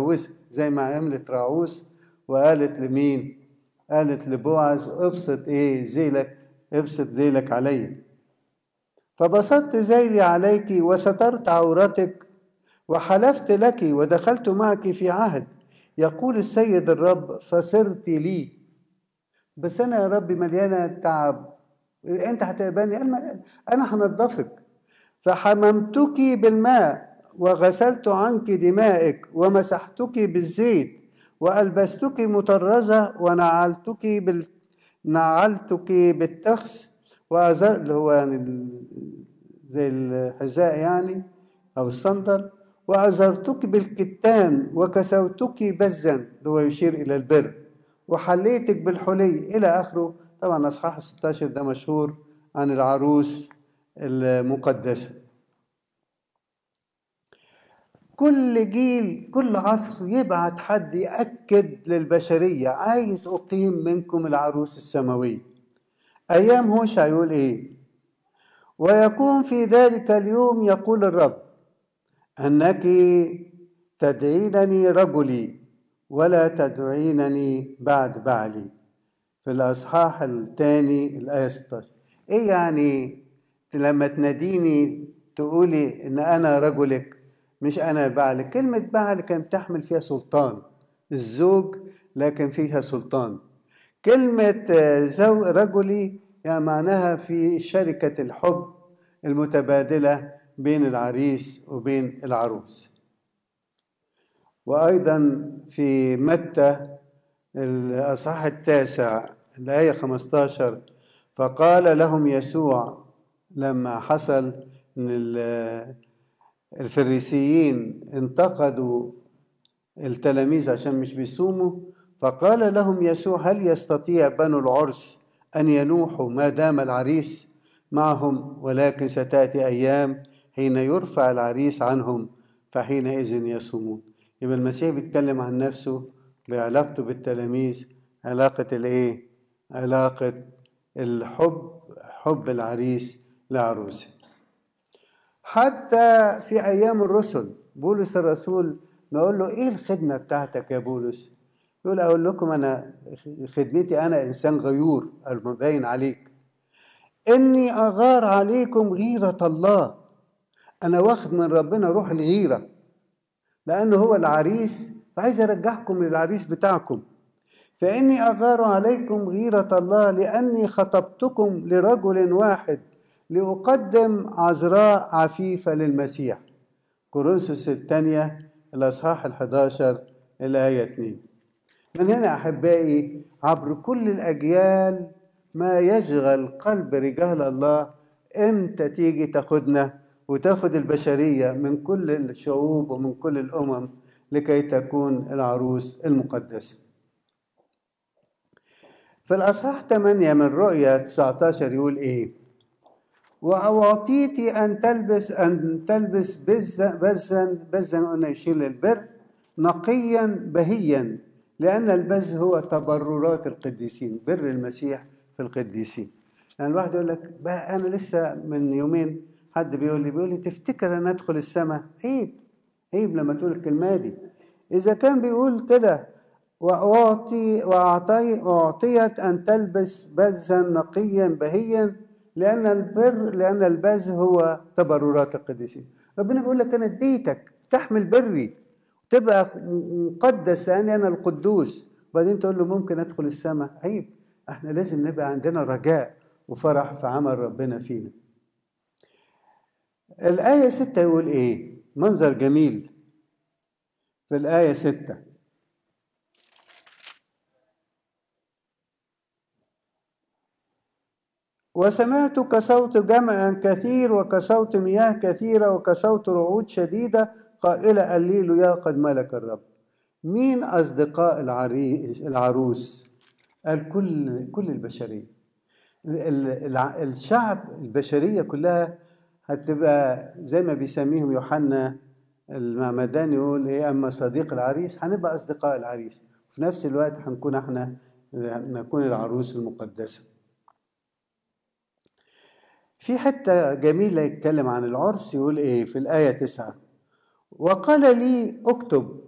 يتجوزها زي ما عملت راعوس وقالت لمين قالت لبوعز ابسط ايه ذيلك ابسط ذيلك علي فبسطت ذيلي عليك وسترت عورتك وحلفت لك ودخلت معك في عهد يقول السيد الرب فصرت لي بس انا يا ربي مليانه تعب انت هتقبلني انا هنضفك فحممتك بالماء وغسلت عنك دمائك ومسحتك بالزيت والبستك مطرزه ونعلتك بال نعلتك بالتخس وأزر اللي هو يعني زي الحذاء يعني أو الصندل وأزرتك بالكتان وكسوتك بزا اللي هو يشير إلى البر وحليتك بالحلي إلى آخره طبعا أصحاح 16 ده مشهور عن العروس المقدسة كل جيل كل عصر يبعت حد يأكد للبشرية عايز أقيم منكم العروس السماوية أيام هوشع يقول إيه ويكون في ذلك اليوم يقول الرب أنك تدعينني رجلي ولا تدعينني بعد بعلي في الأصحاح الثاني الآية 16 إيه يعني لما تناديني تقولي إن أنا رجلك مش أنا بعلك كلمة بعل كانت تحمل فيها سلطان الزوج لكن فيها سلطان كلمة زو رجلي يعني معناها في شركة الحب المتبادلة بين العريس وبين العروس وأيضا في متى الأصحاح التاسع الآية 15 فقال لهم يسوع لما حصل ان الفريسيين انتقدوا التلاميذ عشان مش بيصوموا فقال لهم يسوع هل يستطيع بنو العرس ان ينوحوا ما دام العريس معهم ولكن ستاتي ايام حين يرفع العريس عنهم فحينئذ يصومون يبقى المسيح بيتكلم عن نفسه بعلاقته بالتلاميذ علاقة الايه؟ علاقة الحب حب العريس لعروسه حتى في ايام الرسل بولس الرسول نقول له ايه الخدمة بتاعتك يا بولس؟ يقول اقول لكم انا خدمتي انا انسان غيور باين عليك اني اغار عليكم غيرة الله انا واخد من ربنا روح الغيرة لانه هو العريس فعايز ارجعكم للعريس بتاعكم فاني اغار عليكم غيرة الله لاني خطبتكم لرجل واحد لأقدم عذراء عفيفة للمسيح كورنثوس الثانية الأصحاح الحداشر الآية 2 من هنا أحبائي عبر كل الأجيال ما يشغل قلب رجال الله إمتى تيجي تاخدنا وتاخد البشرية من كل الشعوب ومن كل الأمم لكي تكون العروس المقدسة في الأصحاح 8 من رؤيا 19 يقول إيه وأعطيت أن تلبس أن تلبس بزا بزا بزا قلنا يشير للبر نقيا بهيا لأن البز هو تبررات القديسين بر المسيح في القديسين يعني الواحد يقول لك بقى أنا لسه من يومين حد بيقول لي بيقول لي تفتكر أن أدخل السماء عيب عيب لما تقول الكلمة دي إذا كان بيقول كده وأعطي وأعطي أعطيت أن تلبس بزا نقيا بهيا لأن البر لأن البز هو تبررات القديسين ربنا بيقول لك أنا اديتك تحمل بري تبقى مقدس لأني أنا القدوس وبعدين تقول له ممكن أدخل السماء عيب احنا لازم نبقى عندنا رجاء وفرح في عمل ربنا فينا الآية ستة يقول إيه منظر جميل في الآية ستة وسمعت كصوت جمع كثير وكصوت مياه كثيرة وكصوت رعود شديدة قائلة الليل يا قد ملك الرب مين أصدقاء العروس قال كل كل البشرية الشعب البشرية كلها هتبقى زي ما بيسميهم يوحنا المعمدان يقول ايه اما صديق العريس هنبقى اصدقاء العريس في نفس الوقت هنكون احنا نكون العروس المقدسه في حتة جميلة يتكلم عن العرس يقول إيه في الآية تسعة وقال لي اكتب